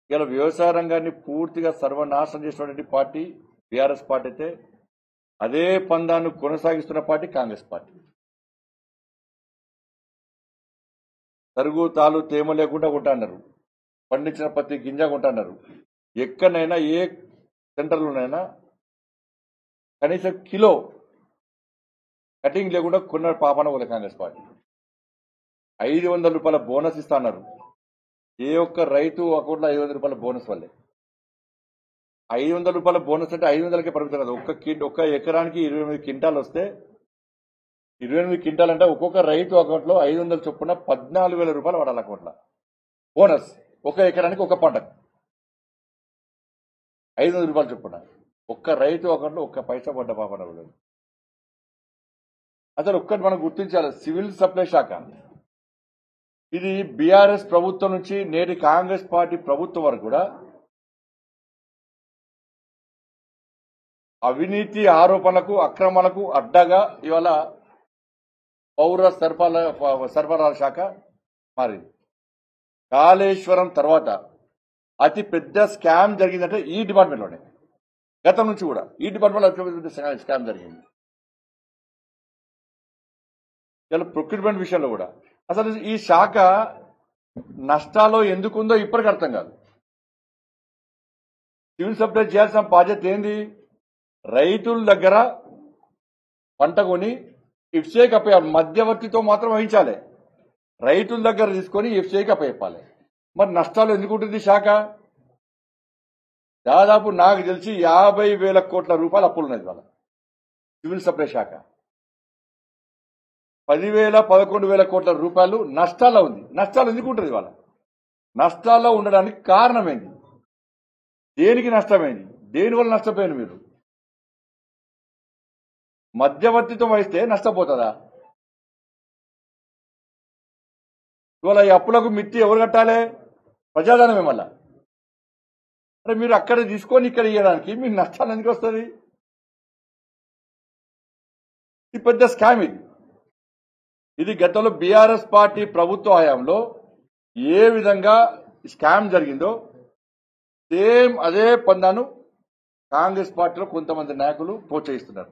ఇలా వ్యవసాయ రంగాన్ని పూర్తిగా సర్వనాశనం చేసినటువంటి పార్టీ బీఆర్ఎస్ పార్టీ అయితే అదే పందాన్ని కొనసాగిస్తున్న పార్టీ కాంగ్రెస్ పార్టీ తరుగు తాలు తేమ లేకుండా కొంటున్నారు పండించిన ప్రతి గింజ కొంటున్నారు ఎక్కడైనా ఏ సెంటర్లోనైనా కనీసం కిలో కటింగ్ లేకుండా కొన్న పాపన వాళ్ళ కాంగ్రెస్ పార్టీ ఐదు వందల రూపాయల బోనస్ ఇస్తున్నారు ఏ ఒక్క రైతు అకౌంట్లో ఐదు వందల రూపాయల బోనస్ వల్లే ఐదు వందల రూపాయల బోనస్ అంటే ఐదు వందలకే పరిమితం కదా ఒక్క కి ఒక్క ఎకరానికి ఇరవై ఎనిమిది క్వింటాలు వస్తే ఇరవై ఎనిమిది క్వింటాల్ అంటే ఒక్కొక్క రైతు అకౌంట్లో ఐదు వందల చొప్పున పద్నాలుగు వేల రూపాయలు వాడాలి అకౌంట్లో బోనస్ ఒక ఎకరానికి ఒక పంటకు ఐదు వందల రూపాయలు చొప్పున ఒక్క రైతు అకౌంట్లో ఒక్క పైసా పడ్డ పాపన కూడా. అసలు ఒక్కటి మనం గుర్తించాలి సివిల్ సప్లై శాఖ ఇది బీఆర్ఎస్ ప్రభుత్వం నుంచి నేటి కాంగ్రెస్ పార్టీ ప్రభుత్వం వరకు కూడా అవినీతి ఆరోపణలకు అక్రమాలకు అడ్డగా ఇవాళ పౌర సరఫరా సరఫరాల శాఖ మారింది కాళేశ్వరం తర్వాత అతి పెద్ద స్కామ్ జరిగిందంటే ఈ డిపార్ట్మెంట్లోనే గతం నుంచి కూడా ఈ డిపార్ట్మెంట్లో అతి పెద్ద స్కా- స్కామ్ జరిగింది ఇలా ప్రొక్యూర్మెంట్ విషయంలో కూడా అసలు ఈ శాఖ నష్టాల్లో ఎందుకుందో ఇప్పటికి అర్థం కాదు సివిల్ సప్లై చేయాల్సిన బాధ్యత ఏంది రైతుల దగ్గర పంట కొని ఇఫ్సేక్ అప్పయ్యాలి మధ్యవర్తితో మాత్రం వహించాలి రైతుల దగ్గర తీసుకొని ఇఫ్సేక్ అప్పయ్యాలి మరి నష్టాలు ఎందుకు ఉంటుంది ఈ శాఖ దాదాపు నాకు తెలిసి యాభై వేల కోట్ల రూపాయలు అప్పులు ఉన్నది వాళ్ళ సివిల్ సప్లై శాఖ పదివేల పదకొండు వేల కోట్ల రూపాయలు నష్టాల్లో ఉంది నష్టాలు ఎందుకు ఉంటుంది వాళ్ళ నష్టాల్లో ఉండడానికి కారణం ఏంది దేనికి నష్టమైంది దేనివల్ల నష్టపోయింది మీరు మధ్యవర్తిత్వం వహిస్తే నష్టపోతుందా ఇవాళ ఈ అప్పులకు మిత్తి ఎవరు కట్టాలి ప్రజాధనమే మళ్ళా అరే మీరు అక్కడ తీసుకొని ఇక్కడ ఇవ్వడానికి మీకు నష్టాలు ఎందుకు వస్తుంది ఇది పెద్ద స్కామ్ ఇది ఇది గతంలో బీఆర్ఎస్ పార్టీ ప్రభుత్వ హయాంలో ఏ విధంగా స్కామ్ జరిగిందో సేమ్ అదే పందాను కాంగ్రెస్ పార్టీలో కొంతమంది నాయకులు ప్రోత్సహిస్తున్నారు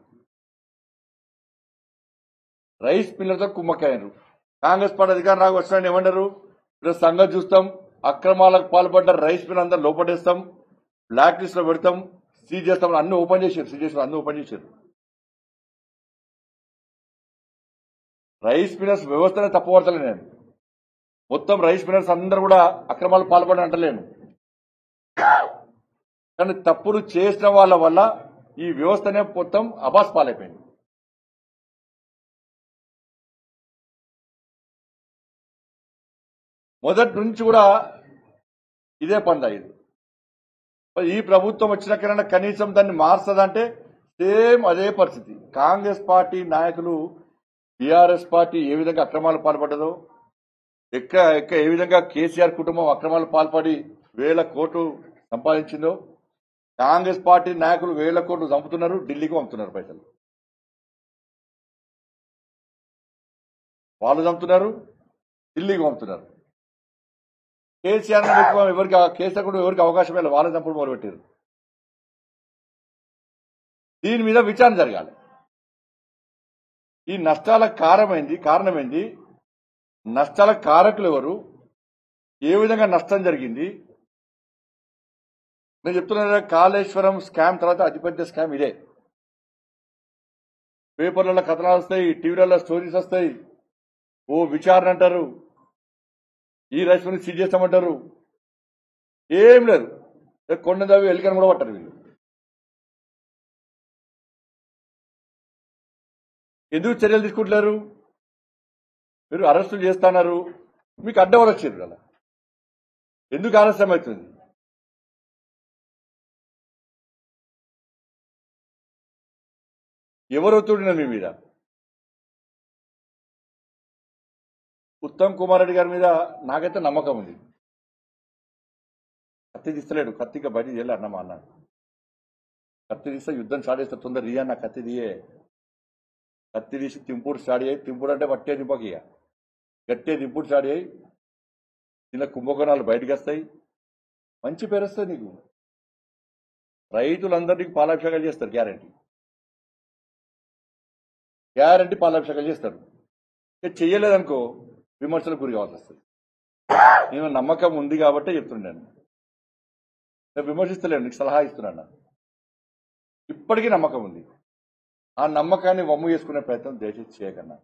రైస్ మిల్లర్తో కుమ్మక్కయ్యారు కాంగ్రెస్ పార్టీ అధికారం రాక వచ్చిన ఏమన్నారు ఇప్పుడు సంగతి చూస్తాం అక్రమాలకు పాల్పడ్డ రైస్ మిల్ అందరు లోపడేస్తాం బ్లాక్ లిస్ట్ లో పెడతాం సీజ్ చేస్తాం అన్ని ఓపెన్ చేశారు సీజ్ చేసారు అన్ని ఓపెన్ చేశారు రైస్ మిల్లర్స్ వ్యవస్థనే తప్పుపడతలే నేను మొత్తం రైస్ మిల్లర్స్ అందరూ కూడా అక్రమాలు పాల్పడి అంటలేను కానీ తప్పులు చేసిన వాళ్ళ వల్ల ఈ వ్యవస్థనే మొత్తం అబాస్ పాలైపోయింది మొదటి నుంచి కూడా ఇదే పంద ఇది మరి ఈ ప్రభుత్వం వచ్చినాకైనా కనీసం దాన్ని మార్చదంటే సేమ్ అదే పరిస్థితి కాంగ్రెస్ పార్టీ నాయకులు బీఆర్ఎస్ పార్టీ ఏ విధంగా అక్రమాలు పాల్పడ్డదో ఎక్క ఎక్క ఏ విధంగా కేసీఆర్ కుటుంబం అక్రమాలు పాల్పడి వేల కోట్లు సంపాదించిందో కాంగ్రెస్ పార్టీ నాయకులు వేల కోట్లు చంపుతున్నారు ఢిల్లీకి పంపుతున్నారు పైసలు వాళ్ళు చంపుతున్నారు ఢిల్లీకి పంపుతున్నారు కేసీఆర్ ఎక్కువ ఎవరికి కేసీఆర్ కూడా ఎవరికి అవకాశం లేదు వాళ్ళ చంపుడు మొదలుపెట్టారు దీని మీద విచారణ జరగాలి ఈ నష్టాల కారణమైంది కారణమైంది నష్టాల కారకులు ఎవరు ఏ విధంగా నష్టం జరిగింది నేను చెప్తున్నా కాళేశ్వరం స్కామ్ తర్వాత అతిపెద్ద స్కామ్ ఇదే పేపర్లలో కథనాలు వస్తాయి టీవీలలో స్టోరీస్ వస్తాయి ఓ విచారణ అంటారు ఈ రైస్ మిల్ సీజ్ చేస్తామంటారు ఏం లేదు ఏ కొండ దవ్వి ఎలికని కూడా పట్టారు వీళ్ళు ఎందుకు చర్యలు తీసుకుంటున్నారు మీరు అరెస్టులు చేస్తున్నారు మీకు అడ్డవరు వచ్చారు కదా ఎందుకు ఆలస్యం అవుతుంది ఎవరు ఒత్తిడినారు మీ మీద ఉత్తమ్ కుమార్ రెడ్డి గారి మీద నాకైతే నమ్మకం ఉంది కత్తి తీస్తలేడు కత్తి ఇంకా బయట చేయలే అన్నమా అన్నాడు కత్తి తీస్తే యుద్ధం స్టార్ట్ చేస్తే తొందర రియా నా కత్తి తీయే కత్తి తీసి తింపుడు స్టార్ట్ అయ్యి తింపుడు అంటే పట్టే దింపక ఇక గట్టే దింపుడు స్టార్ట్ అయ్యి చిన్న కుంభకోణాలు బయటకు వస్తాయి మంచి పేరు వస్తుంది నీకు రైతులందరికీ పాలాభిషేకాలు చేస్తారు గ్యారంటీ గ్యారంటీ పాలాభిషేకాలు చేస్తారు ఇక చెయ్యలేదనుకో విమర్శలకు గురి కావాల్సి వస్తుంది నేను నమ్మకం ఉంది కాబట్టే చెప్తున్నాను నేను విమర్శిస్తలేను నీకు సలహా ఇస్తున్నాను ఇప్పటికీ నమ్మకం ఉంది ఆ నమ్మకాన్ని వమ్ము చేసుకునే ప్రయత్నం దయచేసి చేయకన్నా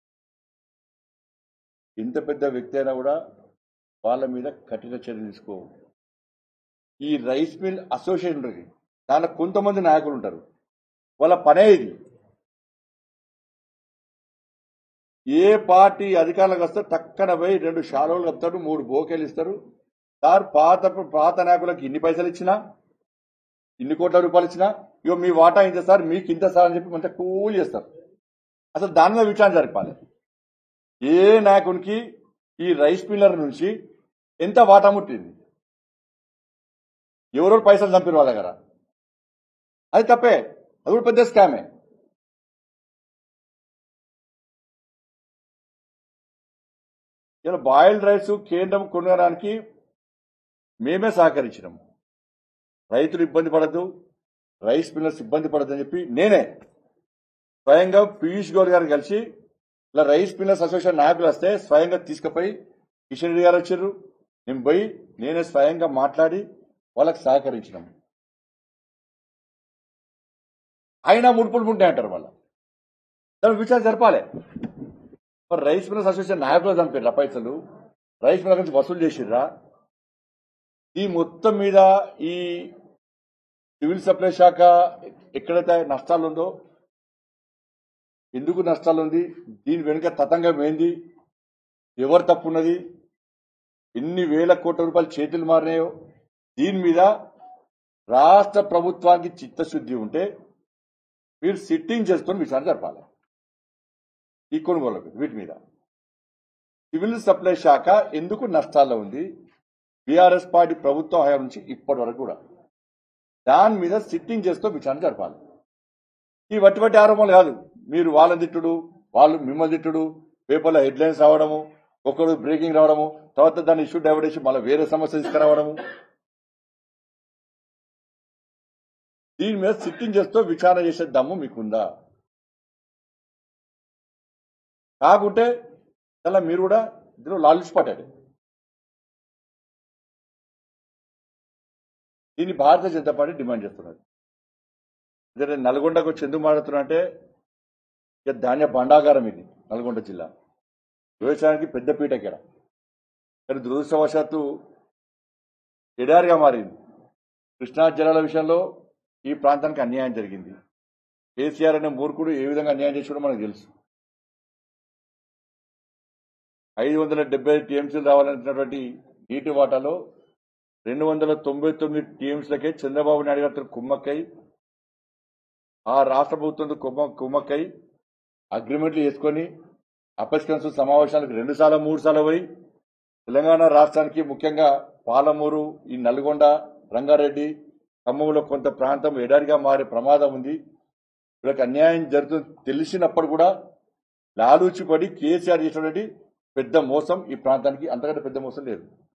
ఇంత పెద్ద వ్యక్తి అయినా కూడా వాళ్ళ మీద కఠిన చర్యలు తీసుకో ఈ రైస్ మిల్ అసోసియేషన్ ఉంటుంది దాంట్లో కొంతమంది నాయకులు ఉంటారు వాళ్ళ పనే ఇది ఏ పార్టీ అధికారంలోకి వస్తే టక్కన పోయి రెండు షాలోలు కప్తాడు మూడు బోకేలు ఇస్తారు సార్ పాత పాత నాయకులకు ఇన్ని పైసలు ఇచ్చినా ఇన్ని కోట్ల రూపాయలు ఇచ్చినా ఇగో మీ వాటా ఇంత సార్ మీకు ఇంత సార్ అని చెప్పి మంచిగా కూల్ చేస్తారు అసలు దాని మీద విచారణ జరపాలి ఏ నాయకునికి ఈ రైస్ మిల్లర్ నుంచి ఎంత వాటా ముట్టింది ఎవరో పైసలు చంపిన వాళ్ళ దగ్గర అది తప్పే అది కూడా పెద్ద స్కామే ఇలా బాయిల్డ్ రైస్ కేంద్రం కొనడానికి మేమే సహకరించినాం రైతులు ఇబ్బంది పడద్దు రైస్ మిల్లర్స్ ఇబ్బంది పడద్దు అని చెప్పి నేనే స్వయంగా పీయూష్ గౌడ్ గారు కలిసి ఇలా రైస్ మిల్లర్స్ అసోసియేషన్ నాయకులు వస్తే స్వయంగా తీసుకుపోయి కిషన్ రెడ్డి గారు వచ్చారు నేను పోయి నేనే స్వయంగా మాట్లాడి వాళ్ళకి సహకరించినాం అయినా ముడుపులు ముట్టాయి అంటారు వాళ్ళ దాని విచారణ జరపాలి మరి రైస్ మిల్లర్స్ అసోసియేషన్ నాయకులు చంపారు పైసలు రైస్ మిల్లర్ నుంచి వసూలు చేసిర్రా ఈ మొత్తం మీద ఈ సివిల్ సప్లై శాఖ ఎక్కడైతే నష్టాలు ఉందో ఎందుకు నష్టాలు ఉంది దీని వెనుక తతంగం ఏంది ఎవరు తప్పున్నది ఎన్ని వేల కోట్ల రూపాయలు చేతులు మారినాయో దీని మీద రాష్ట్ర ప్రభుత్వానికి చిత్తశుద్ధి ఉంటే మీరు సిట్టింగ్ చేసుకొని విచారణ జరపాలి ఈ కొనుగోలు వీటి మీద సివిల్ సప్లై శాఖ ఎందుకు నష్టాల్లో ఉంది బీఆర్ఎస్ పార్టీ ప్రభుత్వం హయాం నుంచి ఇప్పటి వరకు కూడా దాని మీద సిట్టింగ్ చేస్తూ విచారణ జరపాలి ఈ వట్టి వట్టి ఆరోపణలు కాదు మీరు వాళ్ళ తిట్టుడు వాళ్ళు మిమ్మల్ని తిట్టుడు పేపర్లో హెడ్లైన్స్ రావడము ఒకరు బ్రేకింగ్ రావడము తర్వాత దాన్ని ఇష్యూ డైవర్ట్ చేసి మళ్ళీ వేరే సమస్య తీసుకురావడము దీని మీద సిట్టింగ్ చేస్తూ విచారణ చేసే దమ్ము మీకుందా కాకుంటే అలా మీరు కూడా ఇందులో లాలిష్ పట్టాడు దీన్ని భారతీయ జనతా పార్టీ డిమాండ్ చేస్తున్నది ఇదే నల్గొండకు వచ్చి ఎందుకు మాట్లాడుతున్నా అంటే ఇక ధాన్య భండాగారం ఇది నల్గొండ జిల్లా వ్యవసాయానికి పెద్ద పీట ఇక్కడ కానీ దురదృష్టవశాత్తు ఎడారిగా మారింది కృష్ణా జలాల విషయంలో ఈ ప్రాంతానికి అన్యాయం జరిగింది కేసీఆర్ అనే మూర్ఖుడు ఏ విధంగా అన్యాయం చేసాడో మనకు తెలుసు ఐదు వందల డెబ్బై టీఎంసీలు రావాలనుకున్నటువంటి నీటి వాటాలో రెండు వందల తొంభై తొమ్మిది టీఎంసీలకే చంద్రబాబు నాయుడు గారితో కుమ్మక్కై ఆ రాష్ట్ర ప్రభుత్వంతో కుమ్మ కుమ్మక్కై అగ్రిమెంట్లు చేసుకొని అపస్కన్స్ సమావేశాలకు రెండు సార్లు మూడు సార్లు పోయి తెలంగాణ రాష్ట్రానికి ముఖ్యంగా పాలమూరు ఈ నల్గొండ రంగారెడ్డి ఖమ్మంలో కొంత ప్రాంతం ఎడారిగా మారే ప్రమాదం ఉంది వీళ్ళకి అన్యాయం జరుగుతుంది తెలిసినప్పుడు కూడా లాలూచిపడి కేసీఆర్ చేసినటువంటి పెద్ద మోసం ఈ ప్రాంతానికి అంతకంటే పెద్ద మోసం లేదు